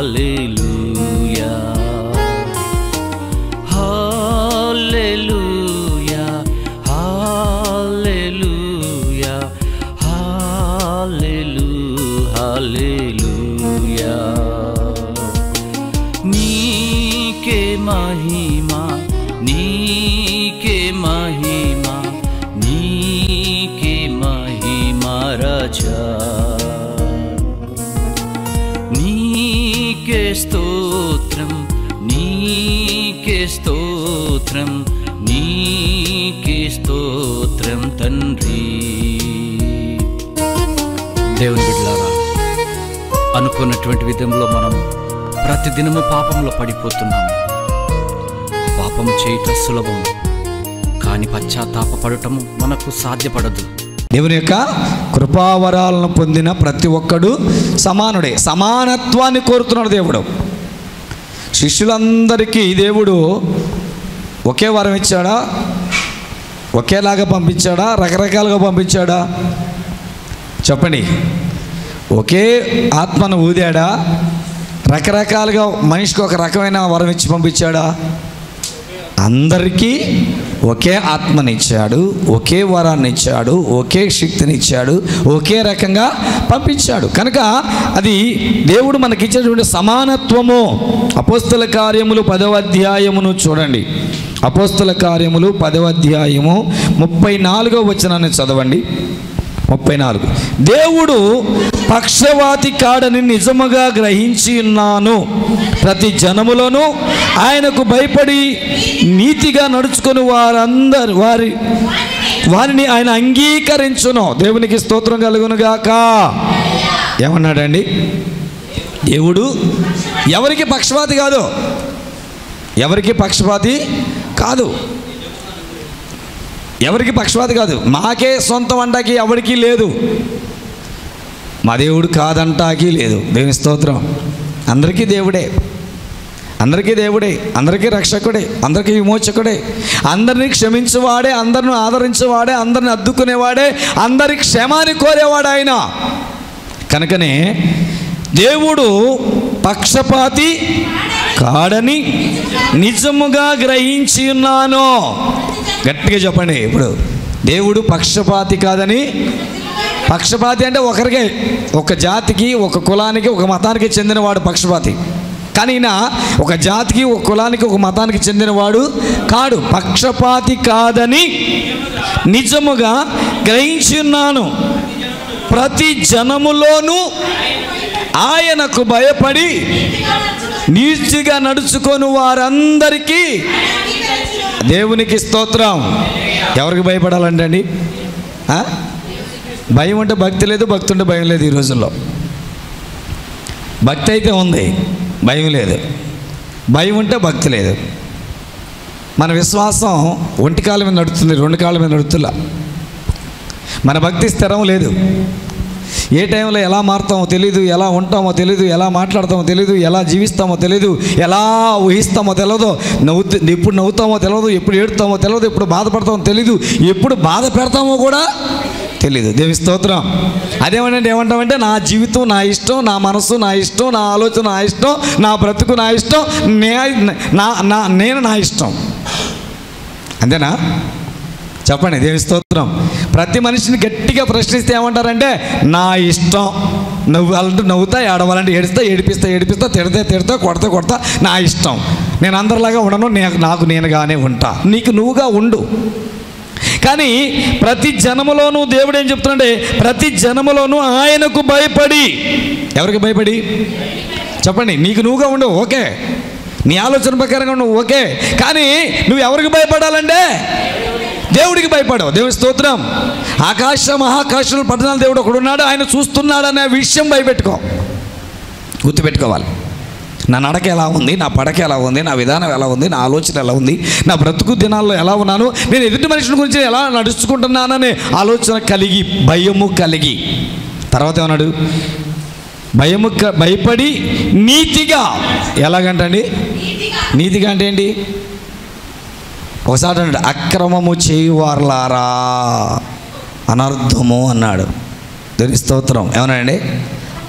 హల్లెలూయా హల్లెలూయా హల్లెలూయా హల్లెలూ హల్లెలూయా నీకే మహిమా నీకే మహిమా నీకే మహిమా రాజా నీకే స్తోత్రం నీకే స్తోత్రం నీకే స్తోత్రం తండ్రి దేవుని బిడ్డలారా అనుకున్నటువంటి విధంలో మనం ప్రతిదినము పాపంలో పడిపోతున్నాము పాపం చేయటం సులభం కానీ పశ్చాత్తాపడటము మనకు సాధ్యపడదు దేవుని యొక్క కృపావరాలను పొందిన ప్రతి ఒక్కడు సమానుడే సమానత్వాన్ని కోరుతున్నాడు దేవుడు శిష్యులందరికీ దేవుడు ఒకే వరం ఇచ్చాడా ఒకేలాగా పంపించాడా రకరకాలుగా పంపించాడా చెప్పండి ఒకే ఆత్మను ఊదాడా రకరకాలుగా మనిషికి ఒక రకమైన వరం ఇచ్చి పంపించాడా అందరికీ ఒకే ఆత్మనిచ్చాడు ఒకే వరాన్ని ఇచ్చాడు ఒకే శక్తిని ఇచ్చాడు ఒకే రకంగా పంపించాడు కనుక అది దేవుడు మనకిచ్చినటువంటి సమానత్వము అపోస్తల కార్యములు పదవ అధ్యాయమును చూడండి అపోస్తల కార్యములు పదవ అధ్యాయము ముప్పై నాలుగో వచనాన్ని చదవండి ముప్పై నాలుగు దేవుడు పక్షవాతి కాడని నిజముగా గ్రహించి ఉన్నాను ప్రతి జనములోనూ ఆయనకు భయపడి నీతిగా నడుచుకొని వారందరు వారి వారిని ఆయన అంగీకరించును దేవునికి స్తోత్రం కలుగునుగాక ఏమన్నాడండి దేవుడు ఎవరికి పక్షపాతి కాదు ఎవరికి పక్షపాతి కాదు ఎవరికి పక్షపాతి కాదు మాకే సొంతం అంటాకి ఎవరికి లేదు మా దేవుడు కాదంటాకి లేదు దేవుని స్తోత్రం అందరికీ దేవుడే అందరికీ దేవుడే అందరికీ రక్షకుడే అందరికీ విమోచకుడే అందరినీ క్షమించేవాడే అందరిని ఆదరించేవాడే అందరిని అద్దుకునేవాడే అందరి క్షేమాన్ని కోరేవాడు ఆయన కనుకనే దేవుడు పక్షపాతి కాడని నిజముగా గ్రహించి ఉన్నాను గట్టిగా చెప్పండి ఇప్పుడు దేవుడు పక్షపాతి కాదని పక్షపాతి అంటే ఒకరికే ఒక జాతికి ఒక కులానికి ఒక మతానికి చెందినవాడు పక్షపాతి కానీ ఈయన ఒక జాతికి ఒక కులానికి ఒక మతానికి చెందినవాడు కాడు పక్షపాతి కాదని నిజముగా గ్రహించి ఉన్నాను ప్రతి జనములోనూ ఆయనకు భయపడి నీతిగా నడుచుకొని వారందరికీ దేవునికి స్తోత్రం ఎవరికి భయపడాలంటే అండి ఆ? భయం ఉంటే భక్తి లేదు భక్తి ఉంటే భయం లేదు ఈ రోజుల్లో భక్తి అయితే ఉంది భయం లేదు భయం ఉంటే భక్తి లేదు మన విశ్వాసం ఒంటి కాళ్ళ మీద నడుస్తుంది రెండు కాళ్ళ మీద నడుతులా మన భక్తి స్థిరం లేదు ఏ టైంలో ఎలా మారుతామో తెలీదు ఎలా ఉంటామో తెలీదు ఎలా మాట్లాడతామో తెలీదు ఎలా జీవిస్తామో తెలీదు ఎలా ఊహిస్తామో తెలియదు నవ్వుతూ ఎప్పుడు నవ్వుతామో తెలియదు ఎప్పుడు ఏడుతామో తెలియదు ఎప్పుడు బాధపడతామో తెలీదు ఎప్పుడు బాధ పెడతామో కూడా తెలీదు దేవి స్తోత్రం అదేమంటే ఏమంటామంటే నా జీవితం నా ఇష్టం నా మనసు నా ఇష్టం నా ఆలోచన నా ఇష్టం నా బ్రతుకు నా ఇష్టం నే నా నా నేను నా ఇష్టం అంతేనా చెప్పండి దేవి స్తోత్రం ప్రతి మనిషిని గట్టిగా ప్రశ్నిస్తే ఏమంటారంటే నా ఇష్టం నవ్వాలంటే నవ్వుతా ఏడవాలంటే ఏడుస్తా ఏడిపిస్తా ఏడిపిస్తా తిడితే తిడతా కొడతా కొడతా నా ఇష్టం నేను అందరిలాగా ఉండను నేను నాకు నేనుగానే ఉంటా నీకు నువ్వుగా ఉండు కానీ ప్రతి జనములోనూ దేవుడు ఏం చెప్తున్నాడే ప్రతి జనములోనూ ఆయనకు భయపడి ఎవరికి భయపడి చెప్పండి నీకు నువ్వుగా ఉండు ఓకే నీ ఆలోచన ప్రకారంగా ఉండు ఓకే కానీ నువ్వు ఎవరికి భయపడాలంటే దేవుడికి భయపడవు దేవుడి స్తోత్రం ఆకాశ మహాకాశంలో పట్టణాల దేవుడు ఒకడున్నాడు ఆయన చూస్తున్నాడు అనే విషయం భయపెట్టుకో గుర్తుపెట్టుకోవాలి నా నడక ఎలా ఉంది నా పడక ఎలా ఉంది నా విధానం ఎలా ఉంది నా ఆలోచన ఎలా ఉంది నా బ్రతుకు దినాల్లో ఎలా ఉన్నాను నేను ఎదుటి మనుషుల గురించి ఎలా నడుచుకుంటున్నాననే ఆలోచన కలిగి భయము కలిగి తర్వాత ఏమన్నాడు భయము క- భయపడి నీతిగా ఎలాగంటండి నీతిగా అంటే ఏంటి ఒకసారి అన్నాడు అక్రమము చేయువార్లారా అనర్థము అన్నాడు దేని స్తోత్రం ఏమన్నాడండి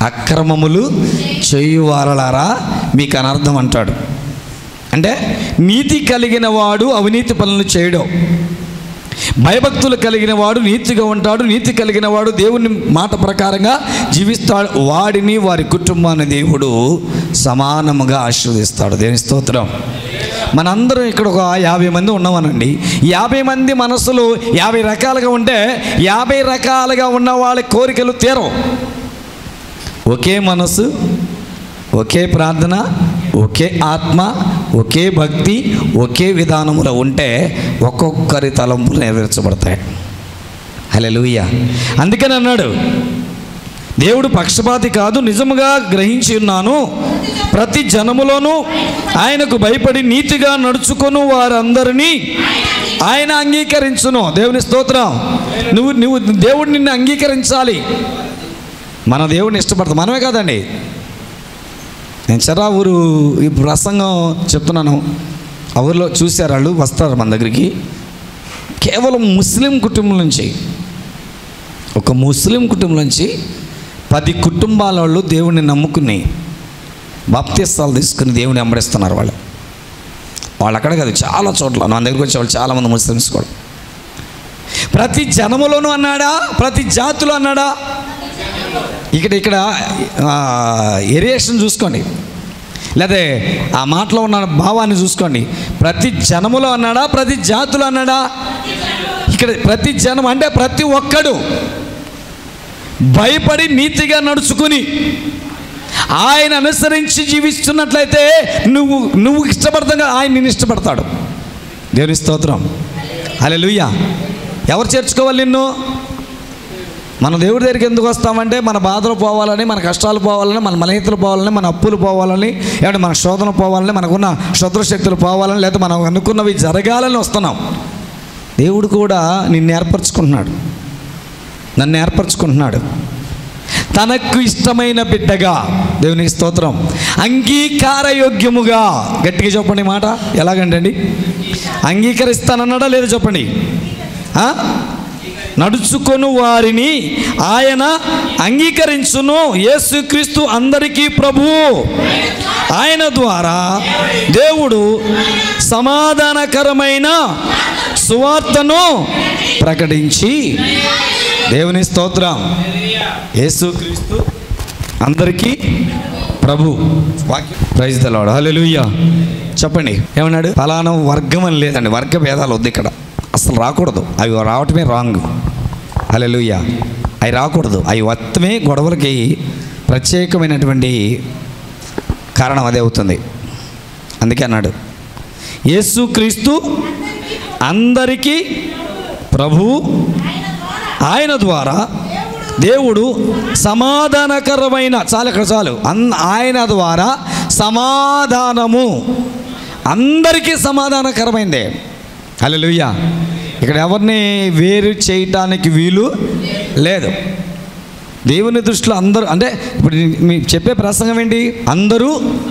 అక్రమములు చేయువారలారా మీకు అనర్థం అంటాడు అంటే నీతి కలిగిన వాడు అవినీతి పనులు చేయడం భయభక్తులు కలిగిన వాడు నీతిగా ఉంటాడు నీతి కలిగిన వాడు దేవుని మాట ప్రకారంగా జీవిస్తాడు వాడిని వారి కుటుంబాన్ని దేవుడు సమానముగా ఆశీర్వదిస్తాడు దేవుని స్తోత్రం మనందరం ఇక్కడ ఒక యాభై మంది ఉన్నామనండి యాభై మంది మనసులు యాభై రకాలుగా ఉంటే యాభై రకాలుగా ఉన్న వాళ్ళ కోరికలు తీరవు ఒకే మనసు ఒకే ప్రార్థన ఒకే ఆత్మ ఒకే భక్తి ఒకే విధానములో ఉంటే ఒక్కొక్కరి తలంపులు నెరవేర్చబడతాయి హల్లెలూయ అందుకని అన్నాడు దేవుడు పక్షపాతి కాదు నిజముగా గ్రహించి ఉన్నాను ప్రతి జనములోనూ ఆయనకు భయపడి నీతిగా నడుచుకొను వారందరినీ ఆయన అంగీకరించును దేవుని స్తోత్రం నువ్వు నువ్వు దేవుడు నిన్ను అంగీకరించాలి మన దేవుడిని ఇష్టపడతాం మనమే కాదండి నేను చెరా ఊరు ఈ ప్రసంగం చెప్తున్నాను ఆ ఊరిలో చూశారు వాళ్ళు వస్తారు మన దగ్గరికి కేవలం ముస్లిం కుటుంబం నుంచి ఒక ముస్లిం కుటుంబం నుంచి పది కుటుంబాల వాళ్ళు దేవుడిని నమ్ముకుని బాప్తీస్తాలు తీసుకుని దేవుని వెంబడిస్తున్నారు వాళ్ళు వాళ్ళు అక్కడ కాదు చాలా చోట్ల నా దగ్గరికి వచ్చే వాళ్ళు చాలామంది ముస్లిమ్స్ కూడా ప్రతి జనములోనూ అన్నాడా ప్రతి జాతిలో అన్నాడా ఇక్కడ ఇక్కడ ఏరియేషన్ చూసుకోండి లేదా ఆ మాటలో ఉన్న భావాన్ని చూసుకోండి ప్రతి జనములో అన్నాడా ప్రతి జాతులు అన్నాడా ఇక్కడ ప్రతి జనం అంటే ప్రతి ఒక్కడు భయపడి నీతిగా నడుచుకుని ఆయన అనుసరించి జీవిస్తున్నట్లయితే నువ్వు నువ్వు ఇష్టపడతాగా ఆయన నేను ఇష్టపడతాడు దేవుని స్తోత్రం హల్లెలూయా ఎవరు చేర్చుకోవాలి నిన్ను మన దేవుడి దగ్గరికి ఎందుకు వస్తామంటే మన బాధలు పోవాలని మన కష్టాలు పోవాలని మన మలహితలు పోవాలని మన అప్పులు పోవాలని ఏమంటే మన శోధన పోవాలని మనకున్న శత్రుశక్తులు పోవాలని లేదా మనం అనుకున్నవి జరగాలని వస్తున్నాం దేవుడు కూడా నిన్ను ఏర్పరచుకుంటున్నాడు నన్ను ఏర్పరచుకుంటున్నాడు తనకు ఇష్టమైన బిడ్డగా దేవునికి స్తోత్రం అంగీకారయోగ్యముగా గట్టిగా చెప్పండి మాట ఎలాగండి అంగీకరిస్తానన్నాడా లేదా చెప్పండి ఆ? నడుచుకొను వారిని ఆయన అంగీకరించును యేసుక్రీస్తు అందరికీ ప్రభువు ఆయన ద్వారా దేవుడు సమాధానకరమైన సువార్తను ప్రకటించి దేవుని స్తోత్రం యేసుక్రీస్తు అందరికీ ప్రభు వాక్యం ప్రైజ్ దలాడు హల్లెలూయా చెప్పండి ఏమన్నాడు ఫలానా వర్గం అని లేదండి వర్గ భేదాలు వద్దు ఇక్కడ అసలు రాకూడదు అవి రావటమే రాంగ్ హల్లెలూయా అవి రాకూడదు అవి వత్తమే గొడవలకి ప్రత్యేకమైనటువంటి కారణం అదే అవుతుంది అందుకే అన్నాడు యేసుక్రీస్తు అందరికీ ప్రభువు ఆయన ద్వారా దేవుడు సమాధానకరమైన చాలు ఇక్కడ చాలు అన్ ఆయన ద్వారా సమాధానము అందరికీ సమాధానకరమైందే హల్లెలూయా ఇక్కడ ఎవరిని వేరు చేయటానికి వీలు లేదు దేవుని దృష్టిలో అందరూ అంటే ఇప్పుడు మీ చెప్పే ప్రసంగం ఏంటి అందరూ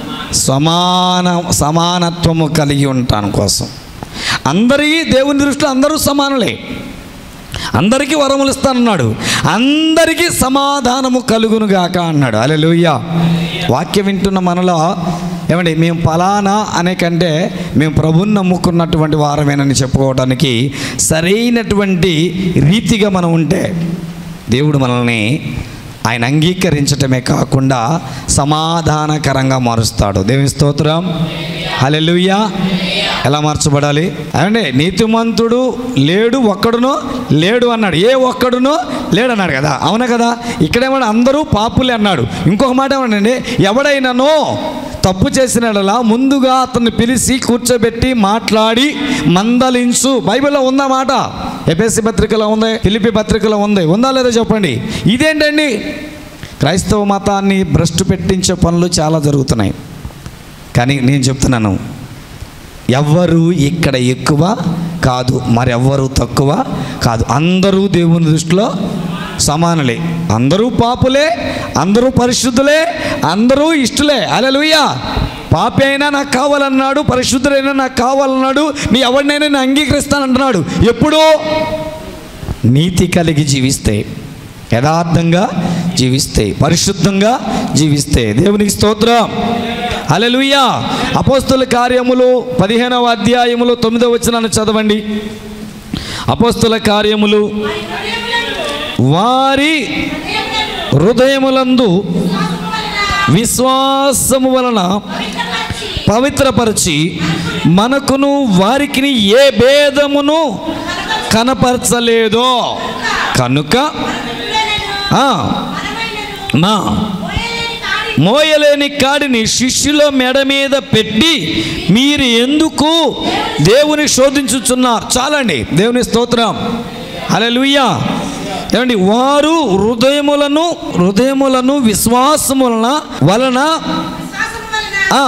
సమాన సమానత్వము కలిగి ఉండటాను కోసం అందరి దేవుని దృష్టిలో అందరూ సమానులే అందరికీ వరములు ఇస్తానన్నాడు అందరికీ సమాధానము కలుగునుగాక అన్నాడు అలెలుయ్య వాక్యం వింటున్న మనలో ఏమండి మేము ఫలానా అనే కంటే మేము ప్రభుని నమ్ముకున్నటువంటి వారమేనని చెప్పుకోవడానికి సరైనటువంటి రీతిగా మనం ఉంటే దేవుడు మనల్ని ఆయన అంగీకరించటమే కాకుండా సమాధానకరంగా మారుస్తాడు దేవుని స్తోత్రం హల్లెలూయా ఎలా మార్చబడాలి అంటే నీతిమంతుడు లేడు ఒక్కడునో లేడు అన్నాడు ఏ ఒక్కడునో లేడు అన్నాడు కదా అవునా కదా ఇక్కడేమన్నా అందరూ పాపులే అన్నాడు ఇంకొక మాట ఏమనండి ఎవడైనానో తప్పు చేసినలా ముందుగా అతన్ని పిలిచి కూర్చోబెట్టి మాట్లాడి మందలించు బైబిల్లో ఉందా మాట ఎపిఎస్సి పత్రికలో ఉంది ఫిలిపి పత్రికలో ఉంది ఉందా లేదా చెప్పండి ఇదేంటండి క్రైస్తవ మతాన్ని భ్రష్టు పెట్టించే పనులు చాలా జరుగుతున్నాయి కానీ నేను చెప్తున్నాను ఎవ్వరు ఇక్కడ ఎక్కువ కాదు మరెవ్వరు తక్కువ కాదు అందరూ దేవుని దృష్టిలో సమానులే అందరూ పాపులే అందరూ పరిశుద్ధులే అందరూ ఇష్టలే అలలుయ్యా పాపి అయినా నాకు కావాలన్నాడు పరిశుద్ధుడైనా నాకు కావాలన్నాడు నీ ఎవరినైనా నేను అంగీకరిస్తానంటున్నాడు ఎప్పుడూ నీతి కలిగి జీవిస్తే యథార్థంగా జీవిస్తే పరిశుద్ధంగా జీవిస్తే దేవునికి స్తోత్రం హల్లెలూయా అపోస్తుల కార్యములు పదిహేనవ అధ్యాయములు తొమ్మిదవ వచనాన్ని చదవండి అపోస్తుల కార్యములు వారి హృదయములందు విశ్వాసము వలన పవిత్రపరిచి మనకును వారికి ఏ భేదమును కనపరచలేదో కనుక ఆ, నా మోయలేని కాడిని శిష్యుల మెడ మీద పెట్టి మీరు ఎందుకు దేవుని శోధించుచున్నారు చాలండి దేవుని స్తోత్రం హల్లెలూయా ఏమండి వారు హృదయములను హృదయములను విశ్వాసములన వలన ఆ,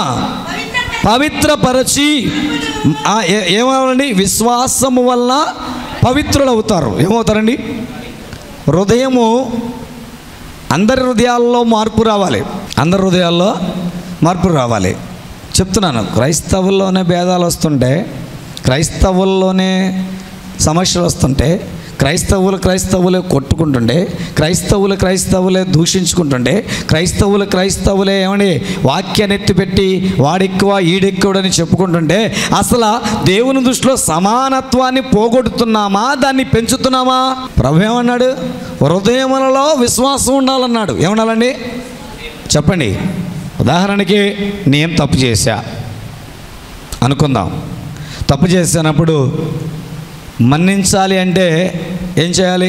పవిత్రపరచి ఆ, ఏ- ఏమవ్వాలండి విశ్వాసము వలన పవిత్రులు అవుతారు ఏమవుతారండి హృదయము అందరి హృదయాల్లో మార్పు రావాలి అందరి హృదయాల్లో మార్పు రావాలి చెప్తున్నాను క్రైస్తవుల్లోనే భేదాలు వస్తుంటే క్రైస్తవుల్లోనే సమస్యలు వస్తుంటే క్రైస్తవులు క్రైస్తవులే కొట్టుకుంటుండే క్రైస్తవులు క్రైస్తవులే దూషించుకుంటుండే క్రైస్తవులు క్రైస్తవులే ఏమని వాక్యాన్ని ఎత్తిపెట్టి వాడెక్కువ ఈడెక్కువడని చెప్పుకుంటుంటే అసలు దేవుని దృష్టిలో సమానత్వాన్ని పోగొడుతున్నామా దాన్ని పెంచుతున్నామా ప్రభు ఏమన్నాడు హృదయములలో విశ్వాసం ఉండాలన్నాడు ఏమనాలండి చెప్పండి ఉదాహరణకి నేను తప్పు చేశా అనుకుందాం తప్పు చేసినప్పుడు మన్నించాలి అంటే ఏం చేయాలి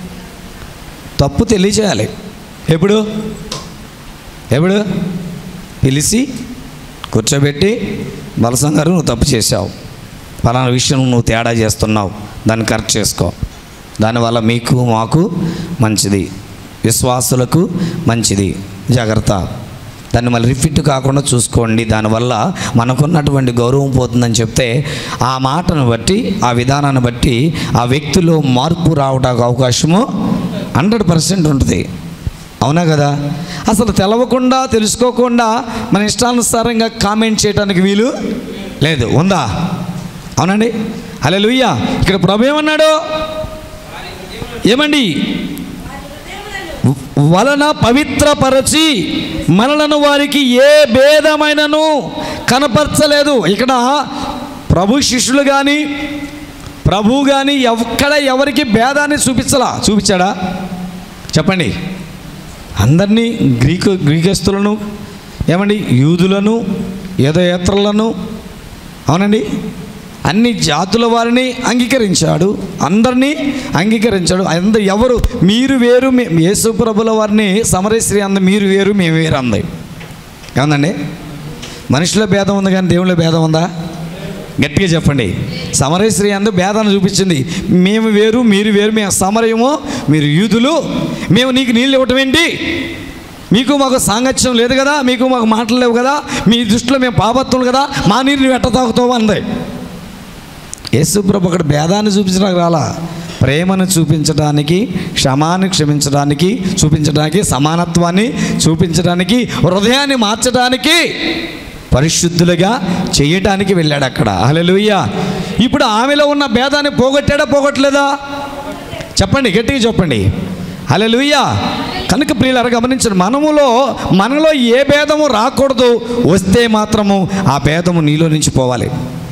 తప్పు తెలియచేయాలి ఎప్పుడు ఎప్పుడు పిలిచి కూర్చోబెట్టి బలసం గారు నువ్వు తప్పు చేసావు ఫలానా విషయం నువ్వు తేడా చేస్తున్నావు దాన్ని కరెక్ట్ చేసుకో దానివల్ల మీకు మాకు మంచిది విశ్వాసులకు మంచిది జాగ్రత్త దాన్ని మళ్ళీ రిఫిట్ కాకుండా చూసుకోండి దానివల్ల మనకున్నటువంటి గౌరవం పోతుందని చెప్తే ఆ మాటను బట్టి ఆ విధానాన్ని బట్టి ఆ వ్యక్తిలో మార్పు రావడానికి అవకాశము హండ్రెడ్ పర్సెంట్ ఉంటుంది అవునా కదా అసలు తెలవకుండా తెలుసుకోకుండా మన ఇష్టానుసారంగా కామెంట్ చేయడానికి వీలు లేదు ఉందా అవునండి హలో ఇక్కడ ప్రభు ఏమన్నాడు ఏమండి వలన పవిత్రపరచి మనలను వారికి ఏ భేదమైనను కనపరచలేదు ఇక్కడ ప్రభు శిష్యులు కానీ ప్రభు కానీ ఎక్కడ ఎవరికి భేదాన్ని చూపించలా చూపించాడా చెప్పండి అందరినీ గ్రీకు గ్రీకస్తులను ఏమండి యూదులను ఏదోయేత్రలను అవునండి అన్ని జాతుల వారిని అంగీకరించాడు అందరినీ అంగీకరించాడు అంద ఎవరు మీరు వేరు మే- యేసు ప్రభుల వారిని సమరేశ్రీ అంద మీరు వేరు మేము వేరు అంది ఏమందండి మనుషుల భేదం ఉంది కానీ దేవుళ్ళ భేదం ఉందా గట్టిగా చెప్పండి సమరేశ్రీ అందు భేదాన్ని చూపించింది మేము వేరు మీరు వేరు మేము సమరయము మీరు యూదులు మేము నీకు నీళ్ళు ఇవ్వటం ఏంటి మీకు మాకు సాంగత్యం లేదు కదా మీకు మాకు మాటలు లేవు కదా మీ దృష్టిలో మేము పాపత్తులు కదా మా నీరు నువ్వు ఎట్ట తాగుతావు అంది యేసుప్రభు అక్కడ భేదాన్ని చూపించడానికి రాలా ప్రేమను చూపించడానికి క్షమాన్ని క్షమించడానికి చూపించడానికి సమానత్వాన్ని చూపించడానికి హృదయాన్ని మార్చడానికి పరిశుద్ధులుగా చేయటానికి వెళ్ళాడు అక్కడ హల్లెలూయా ఇప్పుడు ఆమెలో ఉన్న భేదాన్ని పోగొట్టాడా పోగొట్టలేదా చెప్పండి గట్టిగా చెప్పండి హల్లెలూయా కనుక ప్రియులారా గమనించండి మనములో మనలో ఏ భేదము రాకూడదు వస్తే మాత్రము ఆ భేదము నీలో నుంచి పోవాలి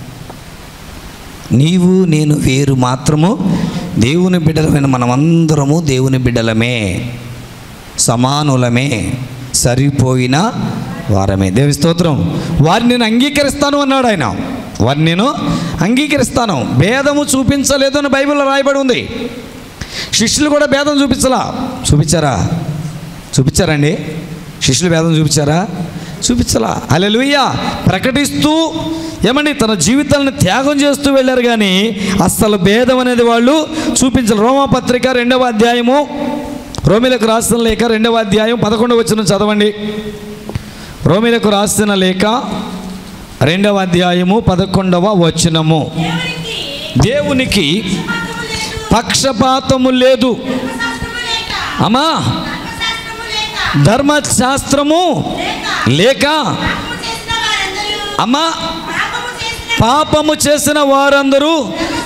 నీవు నేను వేరు మాత్రము దేవుని బిడ్డలమైన మనమందరము దేవుని బిడ్డలమే సమానులమే సరిపోయిన వారమే దేవి స్తోత్రం వారిని నేను అంగీకరిస్తాను అన్నాడు ఆయన వారిని నేను అంగీకరిస్తాను భేదము చూపించలేదు అని బైబిల్లో రాయబడి ఉంది శిష్యులు కూడా భేదం చూపించలా చూపించారా చూపించారండి శిష్యులు భేదం చూపించారా చూపించలా అలెలుయ్య ప్రకటిస్తూ ఏమండి తన జీవితాలను త్యాగం చేస్తూ వెళ్ళారు కానీ అస్సలు భేదం అనేది వాళ్ళు చూపించరు రోమాపత్రిక రెండవ అధ్యాయము రోమిలకు రాసిన లేఖ రెండవ అధ్యాయం పదకొండవ వచ్చిన చదవండి రోమిలకు రాసిన లేఖ రెండవ అధ్యాయము పదకొండవ వచనము దేవునికి పక్షపాతము లేదు అమ్మా ధర్మశాస్త్రము లేక అమ్మా పాపము చేసిన వారందరూ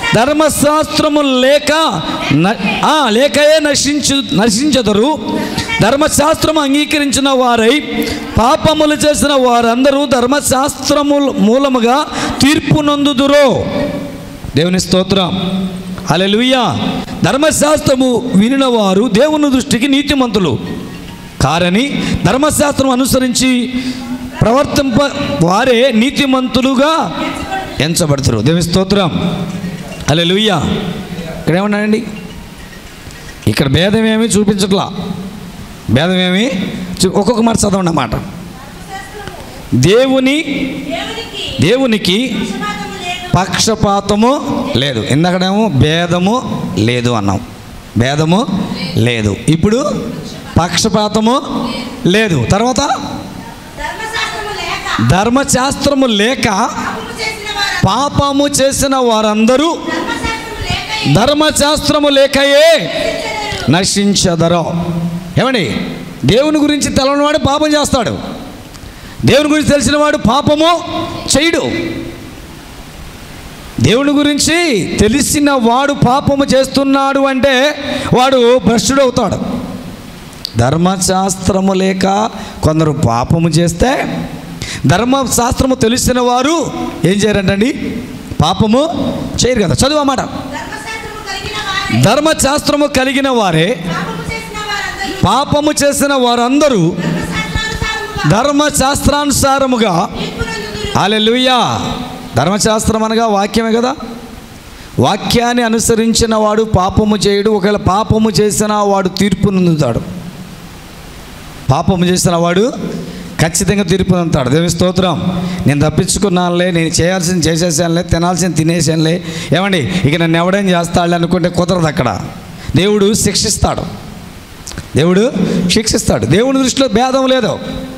ధర్మశాస్త్రము లేక న- ఆ, లేకయే నశించు నశించదరు ధర్మశాస్త్రము అంగీకరించిన వారై పాపములు చేసిన వారందరూ ధర్మశాస్త్రము మూలముగా తీర్పు నందుదురో దేవుని స్తోత్రం హల్లెలూయా ధర్మశాస్త్రము వినిన వారు దేవుని దృష్టికి నీతిమంతులు కారని ధర్మశాస్త్రం అనుసరించి ప్రవర్తింప వారే నీతిమంతులుగా ఎంచబడతారు దేవుని స్తోత్రం హల్లెలూయా ఇక్కడ ఏమన్నాడండి ఇక్కడ భేదం ఏమీ చూపించట్లా భేదం ఏమి చూ- ఒక్కొక్క మాట చదవండి అన్నమాట దేవుని దేవునికి దేవునికి పక్షపాతము లేదు పక్షపాతము లేదు ఇందాకడేమో భేదము లేదు అన్నాం భేదము లేదు ఇప్పుడు పక్షపాతము లేదు తర్వాత ధర్మశాస్త్రము లేక ధర్మశాస్త్రము లేక పాపము చేసిన వారు పాపము చేసిన వారందరూ ధర్మశాస్త్రము లేక ధర్మశాస్త్రము లేకయే నశించదరో ఏమండి దేవుని గురించి తెలవనివాడు పాపం చేస్తాడు దేవుని గురించి తెలిసినవాడు పాపము చేయడు దేవుని గురించి తెలిసిన వాడు పాపము చేస్తున్నాడు అంటే వాడు భ్రష్టుడు అవుతాడు ధర్మశాస్త్రము లేక కొందరు పాపము చేస్తే ధర్మశాస్త్రము తెలిసిన వారు ఏం చేయరంటండి పాపము చేయరు కదా చదువు అన్నమాట ధర్మశాస్త్రము కలిగిన వారే ధర్మశాస్త్రము కలిగిన వారే పాపము చేసిన వారందరూ పాపము చేసిన వారందరూ ధర్మశాస్త్రానుసారముగా ధర్మశాస్త్రానుసారముగా తీర్పునందుదురు. హాలెలుయా ధర్మశాస్త్రం అనగా వాక్యమే కదా వాక్యాన్ని అనుసరించిన వాడు పాపము చేయడు ఒకవేళ పాపము చేసిన వాడు తీర్పు నొందుతాడు పాపము చేసిన వాడు ఖచ్చితంగా తీర్పు నొందుతాడు దేవి స్తోత్రం నేను తప్పించుకున్నానులే నేను చేయాల్సింది చేసేసానులే తినాల్సింది తినేసానులే ఏమండి ఇక నన్ను ఎవడేం చేస్తాడులే అనుకుంటే కుదరదు అక్కడ దేవుడు శిక్షిస్తాడు దేవుడు శిక్షిస్తాడు దేవుని దృష్టిలో భేదం లేదు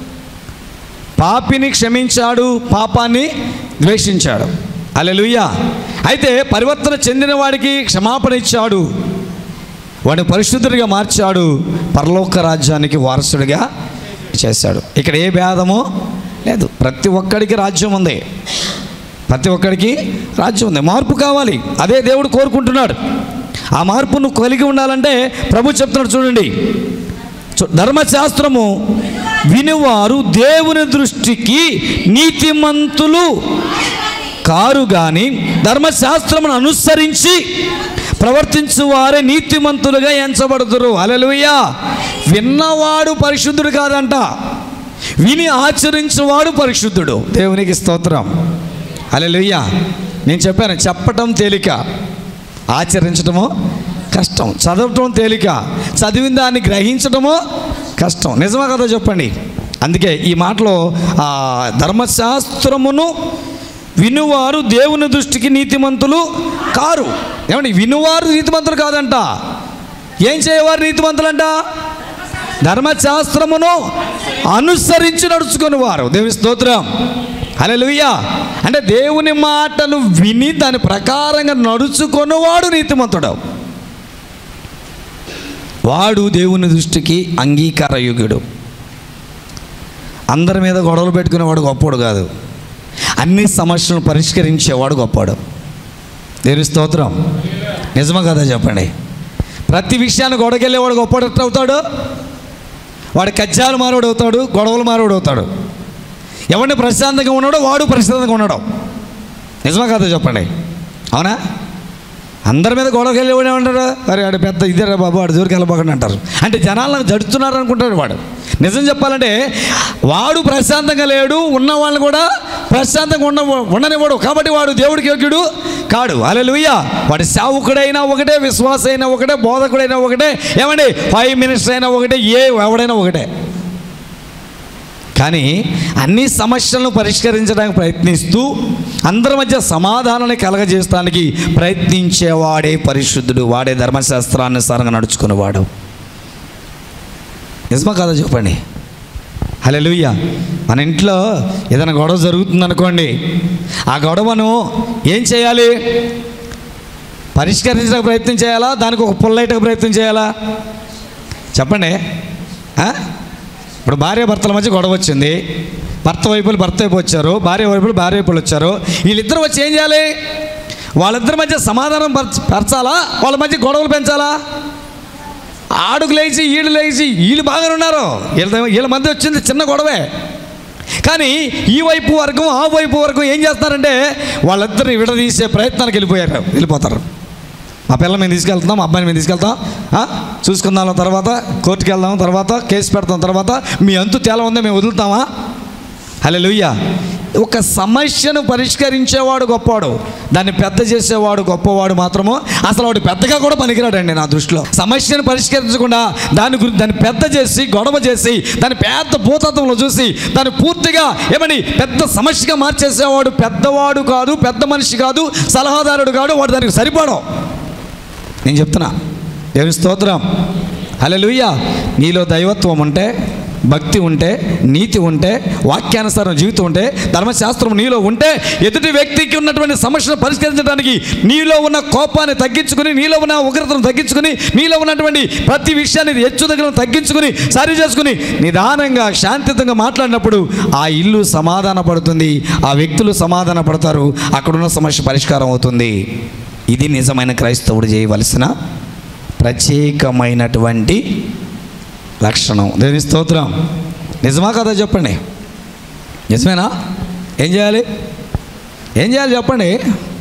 పాపిని క్షమించాడు పాపాన్ని ద్వేషించాడు అలెలుయ్య అయితే పరివర్తన చెందిన వాడికి క్షమాపణ ఇచ్చాడు వాడిని పరిశుద్ధుడిగా మార్చాడు పరలోక రాజ్యానికి వారసుడిగా చేశాడు ఇక్కడ ఏ భేదమో లేదు ప్రతి ఒక్కడికి రాజ్యం ఉంది ప్రతి ఒక్కడికి రాజ్యం ఉంది మార్పు కావాలి అదే దేవుడు కోరుకుంటున్నాడు ఆ మార్పు నువ్వు కలిగి ఉండాలంటే ప్రభు చెప్తున్నాడు చూడండి చూ- ధర్మశాస్త్రము వినువారు దేవుని దృష్టికి నీతిమంతులు కారు గాని ధర్మశాస్త్రమును అనుసరించి ప్రవర్తించు వారే నీతిమంతులుగా ఎంచబడుతురు అలలుయ్యా విన్నవాడు పరిశుద్ధుడు కాదంట విని ఆచరించువాడు పరిశుద్ధుడు దేవునికి స్తోత్రం అలలుయ్యా నేను చెప్పాను చెప్పటం తేలిక ఆచరించడము కష్టం చదవటం తేలిక చదివిన దాన్ని గ్రహించడము కష్టం నిజమా కదా చెప్పండి అందుకే ఈ మాటలో ఆ ధర్మశాస్త్రమును వినువారు దేవుని దృష్టికి నీతిమంతులు కారు ఏమండి వినువారు నీతిమంతులు కాదంట ఏం చేయవారు నీతిమంతులంట ధర్మశాస్త్రమును అనుసరించి నడుచుకుని వారు దేవుని స్తోత్రం హల్లెలూయా అంటే దేవుని మాటలు విని దాని ప్రకారంగా నడుచుకున్నవాడు నీతిమంతుడు వాడు దేవుని దృష్టికి అంగీకారయోగ్యుడు అందరి మీద గొడవలు పెట్టుకునేవాడు గొప్పోడు కాదు అన్ని సమస్యలను పరిష్కరించేవాడు గొప్పాడు దేవుని స్తోత్రం నిజమా కదా చెప్పండి ప్రతి విషయాన్ని గొడవకెళ్ళేవాడు గొప్పడు ఎట్లా అవుతాడు వాడు కజ్జాలు మారోడు అవుతాడు గొడవలు మారోడు అవుతాడు ఎవరిని ప్రశాంతంగా ఉన్నాడో వాడు ప్రశాంతంగా ఉన్నాడు నిజమా కదా చెప్పండి అవునా అందరి మీద గొడవకి వెళ్ళి ఏమంటారు అరే వాడు పెద్ద ఇదేరా బాబు వాడు జోరికి వెళ్ళబోకండి అంటారు అంటే జనాలను జడుతున్నారు అనుకుంటాడు వాడు నిజం చెప్పాలంటే వాడు ప్రశాంతంగా లేడు ఉన్న వాళ్ళని కూడా ప్రశాంతంగా ఉండ ఉండనివ్వడు కాబట్టి వాడు దేవుడికి యోగ్యుడు కాడు అలెలుయ్య వాడి సేవకుడైనా ఒకటే విశ్వాస అయినా ఒకటే బోధకుడైనా ఒకటే ఏమండి ఫైవ్ మినిట్స్ అయినా ఒకటే ఏ ఎవడైనా ఒకటే కానీ అన్ని సమస్యలను పరిష్కరించడానికి ప్రయత్నిస్తూ అందరి మధ్య సమాధానాన్ని కలగజేయడానికి ప్రయత్నించేవాడే పరిశుద్ధుడు వాడే ధర్మశాస్త్రానుసారంగా నడుచుకునేవాడు నిజమా కాదా చెప్పండి హలో మన ఇంట్లో ఏదైనా గొడవ జరుగుతుందనుకోండి ఆ గొడవను ఏం చేయాలి పరిష్కరించడానికి ప్రయత్నం చేయాలా దానికి ఒక పుల్లైటకు ప్రయత్నం చేయాలా చెప్పండి ఆ? ఇప్పుడు భార్య భర్తల మధ్య గొడవ వచ్చింది భర్త వైపులు భర్త వైపు వచ్చారు భార్య వైపులు భార్య వైపులు వచ్చారు వీళ్ళిద్దరు వచ్చి ఏం చేయాలి వాళ్ళిద్దరి మధ్య సమాధానం పరచ పరచాలా వాళ్ళ మధ్య గొడవలు పెంచాలా ఆడుకు లేచి ఈడు లేచి వీళ్ళు బాగానే ఉన్నారు వీళ్ళ వీళ్ళ మధ్య వచ్చింది చిన్న గొడవే కానీ ఈ వైపు వర్గం ఆ వైపు వర్గం ఏం చేస్తున్నారంటే వాళ్ళిద్దరిని విడదీసే ప్రయత్నానికి వెళ్ళిపోయారు వెళ్ళిపోతారు మా పిల్లలు మేము తీసుకెళ్తున్నాం మా అబ్బాయిని మేము తీసుకెళ్తాం ఆ? చూసుకుందాం తర్వాత కోర్టుకి వెళ్దాం తర్వాత కేసు పెడతాం తర్వాత మీ అంతు తేలా ఉందో మేము వదులుతామా హలో లుయ్య ఒక సమస్యను పరిష్కరించేవాడు గొప్పవాడు దాన్ని పెద్ద చేసేవాడు గొప్పవాడు మాత్రము అసలు వాడు పెద్దగా కూడా పనికిరాడండి నా దృష్టిలో సమస్యను పరిష్కరించకుండా దాని గురించి దాన్ని పెద్ద చేసి గొడవ చేసి దాన్ని పెద్ద భూతత్వంలో చూసి దాన్ని పూర్తిగా ఏమని పెద్ద సమస్యగా మార్చేసేవాడు పెద్దవాడు కాదు పెద్ద మనిషి కాదు సలహాదారుడు కాదు వాడు దానికి సరిపడం నేను చెప్తున్నా దేవుని స్తోత్రం హల్లెలూయ నీలో దైవత్వం ఉంటే భక్తి ఉంటే నీతి ఉంటే వాక్యానుసారం జీవితం ఉంటే ధర్మశాస్త్రం నీలో ఉంటే ఎదుటి వ్యక్తికి ఉన్నటువంటి సమస్యను పరిష్కరించడానికి నీలో ఉన్న కోపాన్ని తగ్గించుకుని నీలో ఉన్న ఉగ్రతను తగ్గించుకుని నీలో ఉన్నటువంటి ప్రతి విషయాన్ని హెచ్చుదగలను తగ్గించుకుని సరి చేసుకుని నిదానంగా శాంతియుతంగా మాట్లాడినప్పుడు ఆ ఇల్లు సమాధాన పడుతుంది ఆ వ్యక్తులు సమాధాన పడతారు అక్కడున్న సమస్య పరిష్కారం అవుతుంది ఇది నిజమైన క్రైస్తవుడు చేయవలసిన ప్రత్యేకమైనటువంటి లక్షణం దేని స్తోత్రం నిజమా కదా చెప్పండి నిజమేనా ఏం చేయాలి ఏం చేయాలి చెప్పండి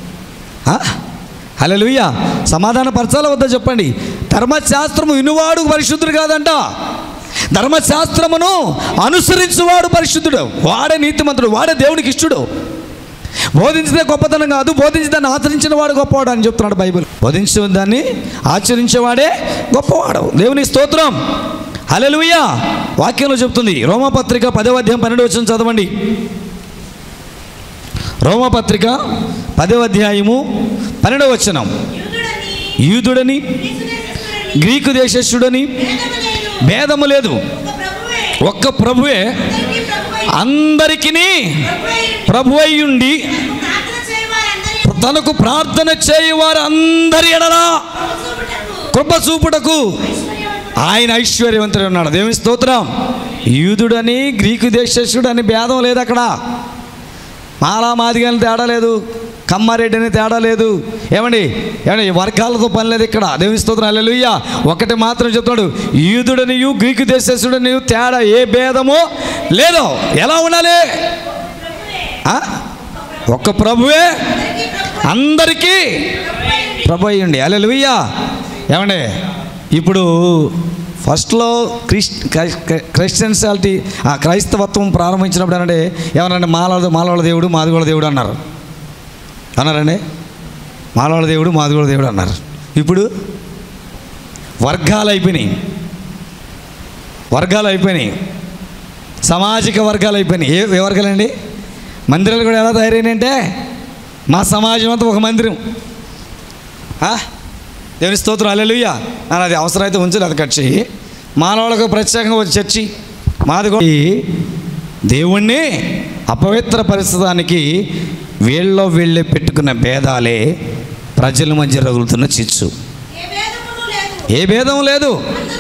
హలో లూయ సమాధాన పరచాల వద్దా చెప్పండి ధర్మశాస్త్రము వినువాడు పరిశుద్ధుడు కాదంట ధర్మశాస్త్రమును అనుసరించువాడు పరిశుద్ధుడు వాడే నీతిమంతుడు వాడే దేవునికి ఇష్టడు బోధించితే గొప్పతనం కాదు బోధించి దాన్ని ఆచరించిన వాడు గొప్పవాడు అని చెప్తున్నాడు బైబిల్ బోధించిన దాన్ని ఆచరించేవాడే గొప్పవాడు దేవుని స్తోత్రం హల్లెలూయ వాక్యంలో చెప్తుంది రోమపత్రిక పదవ అధ్యాయం పన్నెండు వచ్చిన చదవండి రోమపత్రిక పదవ అధ్యాయము పన్నెండవ వచనం యూదుడని యూదుడని గ్రీసు దేశస్థుడని గ్రీకు దేశస్థుడని భేదము లేదు భేదము లేదు ఒక ప్రభువే ఒక్క ప్రభువే అందరికీ అందరికిని ప్రభువై ఉండి ప్రభు అయ్యుండి ప్రార్థన చేయవారందరి తనకు ప్రార్థన చేయువారు అందరి ఎడలా చూపుటకు కృప చూపుటకు ఐశ్వర్యవంతుడు ఆయన ఐశ్వర్యవంతుడు ఉన్నాడు దేవుని స్తోత్రం యూదుడని గ్రీకు దేశస్థుడు అని భేదం లేదు అక్కడ మాలా మాదిగని తేడా లేదు కమ్మారెడ్డి అని తేడా లేదు ఏమండి ఏమండి ఈ వర్గాలతో పని లేదు ఇక్కడ దేవుని స్తోత్రం అల్లెలుయ్య ఒకటి మాత్రం చెప్తాడు యూదుడనియు గ్రీకు దేశస్థుడనియు తేడా ఏ భేదమో లేదు ఎలా ఉండాలి ఆ? ఒక్క ప్రభువే అందరికీ ప్రభు అయ్యండి అల్లెలుయ్య ఏమండి ఇప్పుడు ఫస్ట్లో క్రిస్ క్రిస్టియన్సాలిటీ ఆ క్రైస్తవత్వం ప్రారంభించినప్పుడు అంటే ఏమన్నారంటే మాలవాళ్ళ మాలవాళ్ళ దేవుడు మాదిగోళ్ళ దేవుడు అన్నారు అన్నారండి మాలవాళ్ళ దేవుడు మాదిగోళ్ళ దేవుడు అన్నారు ఇప్పుడు వర్గాలు అయిపోయినాయి వర్గాలు అయిపోయినాయి సామాజిక వర్గాలు అయిపోయినాయి ఏ ఏ వర్గాలండి మందిరాలు కూడా ఎలా తయారైనాయంటే మా సమాజం అంతా ఒక మందిరం ఆ? దేవుని స్తోత్రం అల్లెలుయ్య నన్ను అది అవసరమైతే ఉంచు అది కట్ చెయ్యి మానవులకు ప్రత్యేకంగా వచ్చి చర్చి మాది కూడా ఈ దేవుణ్ణి అపవిత్ర పరిస్థితానికి వీళ్ళలో వీళ్ళే పెట్టుకున్న భేదాలే ప్రజల మధ్య రగులుతున్న చిచ్చు ఏ భేదమును లేదు ఏ భేదం లేదు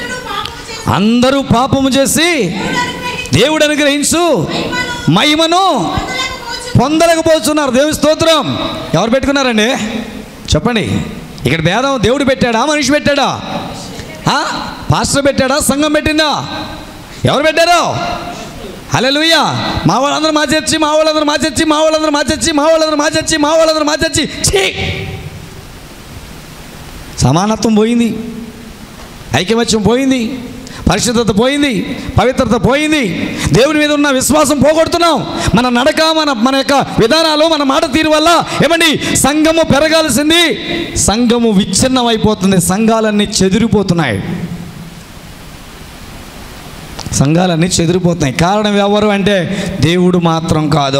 అందరూ పాపము చేసి అందరూ పాపము చేసి దేవుడు అనుగ్రహించి దేవుడు అనుగ్రహించు మహిమను పొందలేకపోవచ్చు. పొందలేకపోతున్నారు దేవుని స్తోత్రం ఎవరు పెట్టుకున్నారండి చెప్పండి ఇక్కడ భేదం దేవుడు పెట్టాడా మనిషి పెట్టాడా ఆ? పాస్టర్ పెట్టాడా సంఘం పెట్టిందా ఎవరు పెట్టారు హల్లెలూయా మా వాళ్ళందరూ మా చర్చి మా వాళ్ళందరూ మా చర్చి మా వాళ్ళందరూ మా చర్చి మా వాళ్ళందరూ మా చర్చి మా వాళ్ళందరూ మా చర్చి ఛీ! సమానత్వం పోయింది ఐకమత్యం పోయింది పరిశుద్ధత పోయింది పవిత్రత పోయింది దేవుని మీద ఉన్న విశ్వాసం పోగొడుతున్నాం మన నడక మన మన యొక్క విధానాలు మన మాట తీరు వల్ల ఏమండి సంఘము పెరగాల్సింది సంఘము విచ్ఛిన్నం అయిపోతుంది సంఘాలన్నీ చెదిరిపోతున్నాయి సంఘాలన్నీ చెదిరిపోతున్నాయి కారణం ఎవరు అంటే దేవుడు మాత్రం కాదు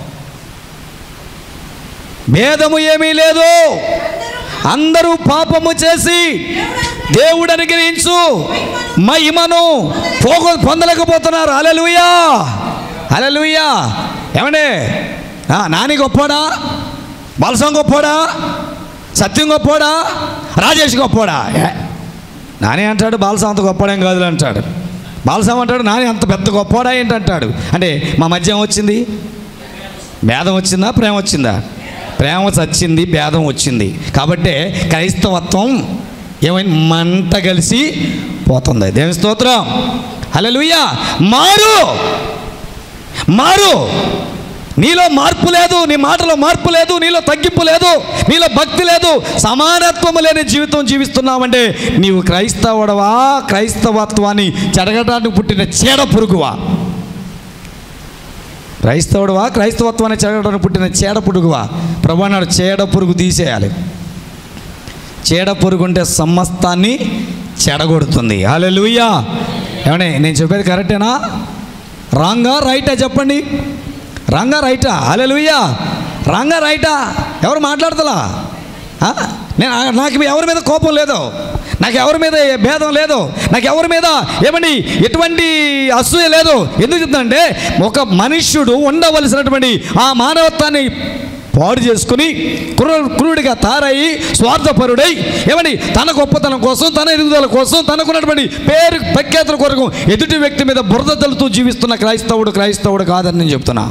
భేదము ఏమీ లేదు అందరూ పాపము చేసి దేవుడు అనుగ్రహించు మహిమను పోగ పొందలేకపోతున్నారు అలలుయా అలలుయా ఏమండి ఆ, నాని గొప్పోడా బలసం గొప్పోడా సత్యం గొప్పోడా రాజేష్ గొప్పోడా ఏ, నాని అంటాడు బాలసం అంత గొప్పడేం కాదు అంటాడు బాలసం అంటాడు నాని అంత పెద్ద గొప్పోడా ఏంటంటాడు అంటే మా మధ్య ఏం వచ్చింది భేదం వచ్చిందా ప్రేమ వచ్చిందా ప్రేమ చచ్చింది భేదం వచ్చింది కాబట్టి క్రైస్తవత్వం ఏమైంది మంట కలిసి పోతుంది దేవుని స్తోత్రం హల్లెలూయా మారు మారు నీలో మార్పు లేదు నీ మాటలో మార్పు లేదు నీలో తగ్గింపు లేదు నీలో భక్తి లేదు సమానత్వము లేని జీవితం జీవిస్తున్నావంటే నీవు క్రైస్తవుడవా క్రైస్తవత్వాన్ని చెడగడానికి పుట్టిన చీడ పురుగువా క్రైస్తవుడువా క్రైస్తవత్వాన్ని చెడగడానికి పుట్టిన చీడ పురుగువా ప్రభు అన్నాడు చీడ పురుగు తీసేయాలి చీడ పురుగు ఉంటే సమస్తాన్ని చెడగొడుతుంది హల్లెలూయా ఏమన్నా నేను చెప్పేది కరెక్టేనా రాంగా రైటా చెప్పండి రాంగా రైటా హల్లెలూయా రాంగా రైటా ఎవరు మాట్లాడతలా ఆ? నేను ఆ- నాకు ఎవరి మీద కోపం లేదు నాకు ఎవరి మీద ఏ భేదం లేదు నాకు ఎవరి మీద ఏమండి ఎటువంటి అసూయ లేదు ఎందుకు చెప్తానంటే ఒక మనుష్యుడు ఉండవలసినటువంటి ఆ మానవత్వాన్ని పాడు చేసుకుని క్రూ క్రూడిగా తారయి స్వార్థపరుడై ఏమండి తన గొప్పతనం కోసం తన ఎదుగుదల కోసం తనకున్నటువంటి పేరు ప్రఖ్యాతుల కొరకు ఎదుటి వ్యక్తి మీద బురద తలుతూ జీవిస్తున్న క్రైస్తవుడు క్రైస్తవుడు కాదని నేను చెప్తున్నా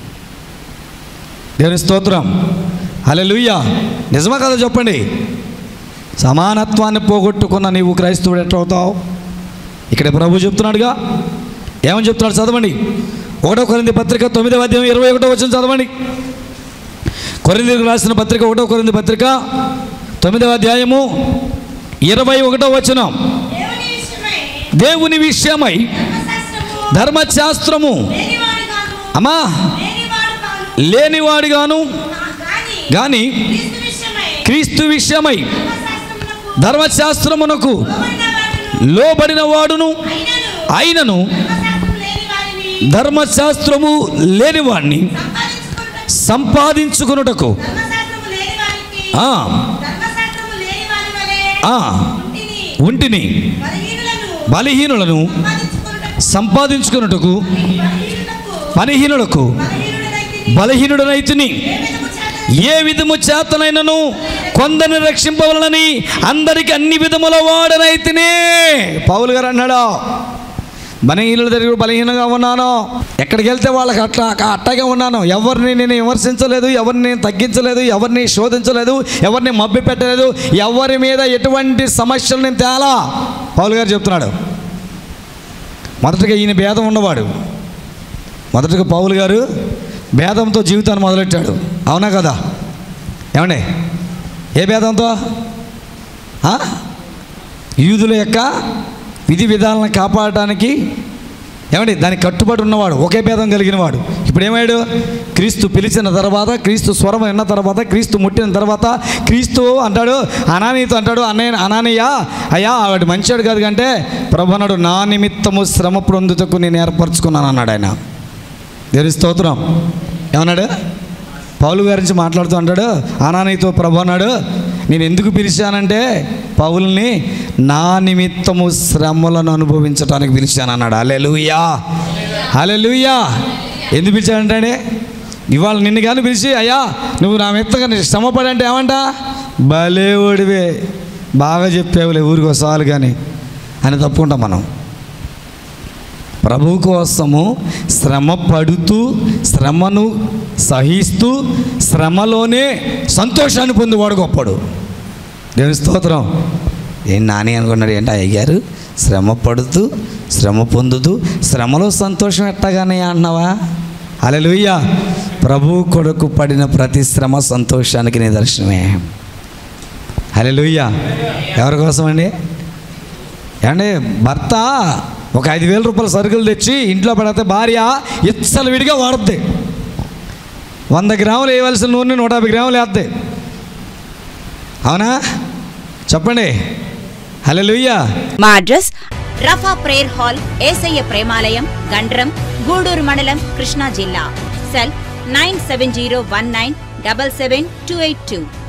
దేవుని స్తోత్రం హల్లెలూయా నిజమా కదా చెప్పండి సమానత్వాన్ని పోగొట్టుకున్న నీవు క్రైస్తవుడు ఎట్లా అవుతావు ఇక్కడ ప్రభు చెప్తున్నాడుగా ఏమని చెప్తున్నాడు చదవండి ఒకటో కొరింది పత్రిక తొమ్మిదవ అధ్యాయం ఇరవై ఒకటో వచ్చిన చదవండి కొరిందీలకు రాసిన పత్రిక ఒకటో కొరింది పత్రిక తొమ్మిదవ అధ్యాయము ఇరవై ఒకటో వచనం దేవుని విషయమై దేవుని విషయమై ధర్మశాస్త్రము ధర్మశాస్త్రము లేనివాడు కాను అమ్మా లేనివాడు కాను లేనివాడిగాను కానీ గాని క్రీస్తు విషయమై క్రీస్తు విషయమై ధర్మశాస్త్రమునకు ధర్మశాస్త్రమునకు లోబడిన వాడును లోబడిన వాడును అయినను అయినను ధర్మశాస్త్రం లేని వారిని ధర్మశాస్త్రము లేనివాడిని సంపాదించుకుంటూ సంపాదించుకున్నటకు ధర్మశాస్త్రము లేని వారికి ఆ, ధర్మశాస్త్రము లేని వారి వలె ఆ, ఉంటిని ఉంటిని బలహీనులను బలహీనులను సంపాదించుకొనుటకు సంపాదించుకున్నటకు బలహీనులకు పనిహీనులకు బలహీనుడనైతిని బలహీనుడనైతిని ఏ విధము చేత ఏ విధము చేతనైనను కొందరిని రక్షింపవలనని అందరికి అన్ని విధముల వాడనైతినే పౌలు గారు అన్నాడు బలహీనుల దగ్గర బలహీనంగా ఉన్నాను ఎక్కడికి వెళ్తే వాళ్ళకి అట్లా అట్టగా ఉన్నాను ఎవరిని నేను విమర్శించలేదు ఎవరిని నేను తగ్గించలేదు ఎవరిని శోధించలేదు ఎవరిని మభ్య పెట్టలేదు ఎవరి మీద ఎటువంటి సమస్యలు నేను తేలా పౌలు గారు చెప్తున్నాడు మొదటగా ఈయన భేదం ఉన్నవాడు మొదటగా పౌలు గారు భేదంతో జీవితాన్ని మొదలెట్టాడు అవునా కదా ఏమండి ఏ భేదంతో ఆ? యూదుల యొక్క విధి విధానాలను కాపాడటానికి ఏమండి దానికి కట్టుబడి ఉన్నవాడు ఒకే భేదం కలిగిన వాడు ఇప్పుడు ఏమయ్యాడు క్రీస్తు పిలిచిన తర్వాత క్రీస్తు స్వరం విన్న తర్వాత క్రీస్తు ముట్టిన తర్వాత క్రీస్తు అంటాడు అనానీతో అంటాడు అన్నయ్య అనానయ్య అయ్యా ఆవిడ మంచివాడు కాదు కంటే ప్రభు అన్నాడు నా నిమిత్తము శ్రమ పొందుటకు నేను ఏర్పరచుకున్నాను అన్నాడు ఆయన దేని స్తోత్రం ఏమన్నాడు పౌలు గారించి మాట్లాడుతూ అంటాడు అనానీతో ప్రభు అన్నాడు నేను ఎందుకు పిలిచానంటే పౌల్ని నా నిమిత్తము శ్రమలను అనుభవించడానికి పిలిచాను అన్నాడు అలెలుయా అలెలుయా ఎందుకు పిలిచాడంటే ఇవాళ నిన్ను కానీ పిలిచి అయ్యా నువ్వు నా మెత్తగా శ్రమపడంటే ఏమంట భలే ఓడివే బాగా చెప్పావులే ఊరికి వస్తాలు కానీ అని తప్పుకుంటాం మనం ప్రభు కోసము శ్రమ పడుతూ శ్రమను సహిస్తూ శ్రమలోనే సంతోషాన్ని పొందేవాడు గొప్పడు దేవుని స్తోత్రం ఏం నాని అనుకున్నాడు ఏంటి అయ్యారు శ్రమ పడుతూ శ్రమ పొందుతూ శ్రమలో సంతోషం ఎట్టగానే అన్నావా అలెలుయ్య ప్రభు కొడుకు పడిన ప్రతి శ్రమ సంతోషానికి నిదర్శనమే హలెలుయ్య ఎవరి కోసం అండి ఏమండి భర్త ఒక ఐదు వేల రూపాయల సరుకులు తెచ్చి ఇంట్లో పెడితే భార్య ఇచ్చలు విడిగా వాడుద్ది వంద గ్రాములు వేయవలసిన నూనె నూట యాభై గ్రాములు వేద్ది అవునా చెప్పండి హలో మా address Rapha prayer hall Yesayya ప్రేమాలయం గండ్రం గూడూరు మండలం కృష్ణా జిల్లా cell nine seven zero one nine double seven two eight two